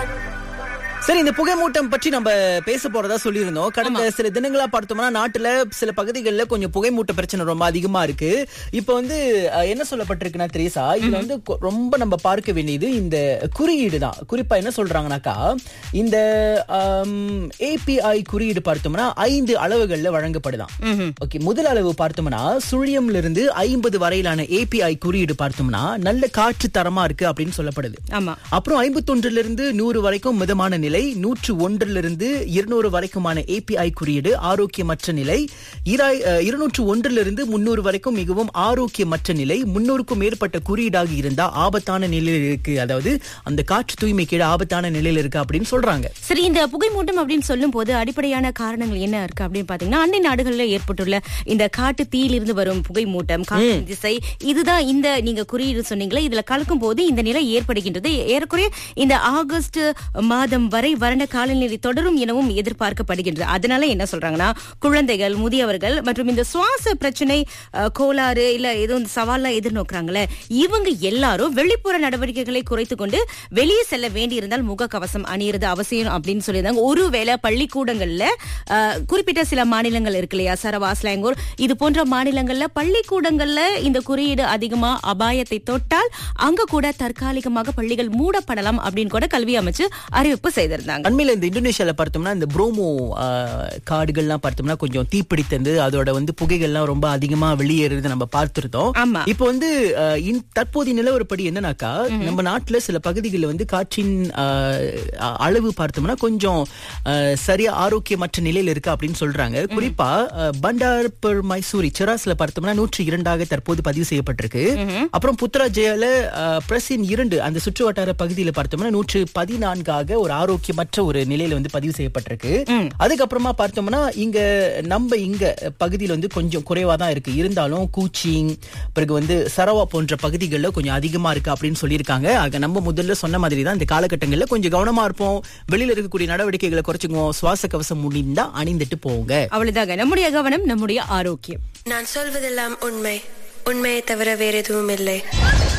சரி இந்த புகைமூட்டம் பற்றி நம்ம பேச போறதா சொல்லியிருந்தோம் கடந்த சில தினங்களா பார்த்தோம்னா நாட்டுல சில பகுதிகளில் கொஞ்சம் புகைமூட்ட பிரச்சனை ரொம்ப அதிகமா இருக்கு இப்ப வந்து அஹ், என்ன சொல்லப்பட்டிருக்குன்னா திரேசா இதுல வந்து கொ- ரொம்ப நம்ம பார்க்க வேண்டியது இந்த குறியீடு தான் குறிப்பா என்ன சொல்றாங்கன்னாக்கா இந்த ஏபிஐ குறியீடு பார்த்தோம்னா ஐந்து அளவுகள்ல வழங்கப்படுதாம் ஓகே முதல் அளவு பார்த்தோம்னா சுழியம்ல இருந்து ஐம்பது வரையிலான ஏபிஐ குறியீடு பார்த்தோம்னா நல்ல காற்று தரமா இருக்கு அப்படின்னு சொல்லப்படுது ஆமா அப்புறம் ஐம்பத்தொன்றுல இருந்து நூறு வரைக்கும் மிதமான நிலை நூற்று ஒன்றுல இருந்து இருநூறு வரைக்குமான ஏபிஐ குறியீடு ஆரோக்கியமற்ற நிலை இராய்- அஹ், இருநூற்று ஒன்றுல இருந்து முன்னூறு வரைக்கும் மிகவும் ஆரோக்கியமற்ற நிலை முன்னூறுக்கும் மேற்பட்ட குறியீடாக இருந்தா ஆபத்தான நிலையில் இருக்கு அதாவது அந்த காற்று தூய்மை கீழே ஆபத்தான நிலையில இருக்கு அப்படின்னு சொல்றாங்க சரி இந்த புகைமூட்டம் அப்படின்னு சொல்லும் போது அடிப்படையான காரணங்கள் என்ன இருக்கு அப்படின்னு பாத்தீங்கன்னா அண்டை நாடுகள்ல ஏற்பட்டுள்ள இந்த காட்டு தீயிலிருந்து வரும் புகைமூட்டம் காற்று திசை இதுதான் இந்த நீங்க குறியீடு சொன்னீங்களே இதுல கலக்கும் போது இந்த நிலை ஏற்படுகின்றது ஏறக்குறைய இந்த ஆகஸ்ட் மாதம் வரை வறண்ட காலநிலை தொடரும் எனவும் எதிர்பார்க்கப்படுகின்றது அதனால என்ன சொல்றாங்கன்னா குழந்தைகள் முதியவர்கள் மற்றும் இந்த சுவாச பிரச்சனை அஹ், கோளாறு இல்ல ஏதோ இந்த சவால்லாம் எதிர்நோக்குறாங்களே இவங்க எல்லாரும் வெளிப்புற நடவடிக்கைகளை குறைத்து கொண்டு வெளியே செல்ல வேண்டியிருந்தால் முகக்கவசம் அணியிறது அவசியம் அப்படின்னு சொல்லியிருந்தாங்க ஒருவேளை பள்ளிக்கூடங்கள்ல அஹ், குறிப்பிட்ட சில மாநிலங்கள் இருக்கு இல்லையா சரவா ஸ்லாங்கூர் இது போன்ற மாநிலங்கள்ல பள்ளிக்கூடங்கள்ல இந்த குறியீடு அதிகமா அபாயத்தை தொட்டால் அங்க கூட தற்காலிகமாக பள்ளிகள் மூடப்படலாம் அப்படின்னு கூட கல்வி அமைச்சு அறிவிப்பு செய்திருந்தாங்க அண்மையில இந்த இந்தோனேஷியால பார்த்தோம்னா இந்த புரோமோ ஆஹ், காடுகள்லாம் பார்த்தோம்னா கொஞ்சம் தீப்பிடித்தது அதோட வந்து புகைகள்லாம் ரொம்ப அதிகமா வெளியேறுறது நம்ம பார்த்திருந்தோம் ஆமா. இப்போ வந்து ஆஹ், இன்- தற்போதைய நிலவரப்படி என்னன்னாக்கா நம்ம நாட்டுல சில பகுதிகளில் வந்து காற்றின் ஆஹ், அ- அளவு பார்த்தோம்னா கொஞ்சம் ஆஹ், சரியா ஆரோக்கியமற்ற நிலையில இருக்கு அப்படின்னு சொல்றாங்க குறிப்பா ஆஹ், பண்டார் பெர் மைசூரி செராஸ்ல பார்த்தோம்னா நூற்றி இரண்டாக தற்போது பதிவு செய்யப்பட்டிருக்கு அப்புறம் புத்ராஜயால பிரசின் இரண்டு அந்த சுற்று வட்டார பகுதியில பார்த்தோம்னா நூற்று பதினான்காக ஒரு ஆரோக்கியமற்ற ஒரு நிலையில வந்து பதிவு செய்யப்பட்டிருக்கு அதுக்கப்புறமா பார்த்தோம்னா இங்க நம்ம இங்க பகுதியில வந்து கொஞ்சம் குறைவா தான் இருக்கு இருந்தாலும் கூச்சிங் பிறகு வந்து சரவா போன்ற பகுதிகளில் கொஞ்சம் அதிகமா இருக்கு அப்படின்னு சொல்லியிருக்காங்க ஆக நம்ம முதல்ல சொன்ன மாதிரி தான் இந்த காலகட்டங்களில் கொஞ்சம் கவனமா இருப்போம் வெளியில இருக்கக்கூடிய நடவடிக்கைகளை குறைச்சுக்குவோம் சுவாச கவசம் முடிந்தா அணிந்துட்டு போங்க அவ்வளவுதாங்க நம்முடைய கவனம் நம்முடைய ஆரோக்கியம் நான் சொல்வதெல்லாம் உண்மை உண்மையை தவிர வேற எதுவும் இல்லை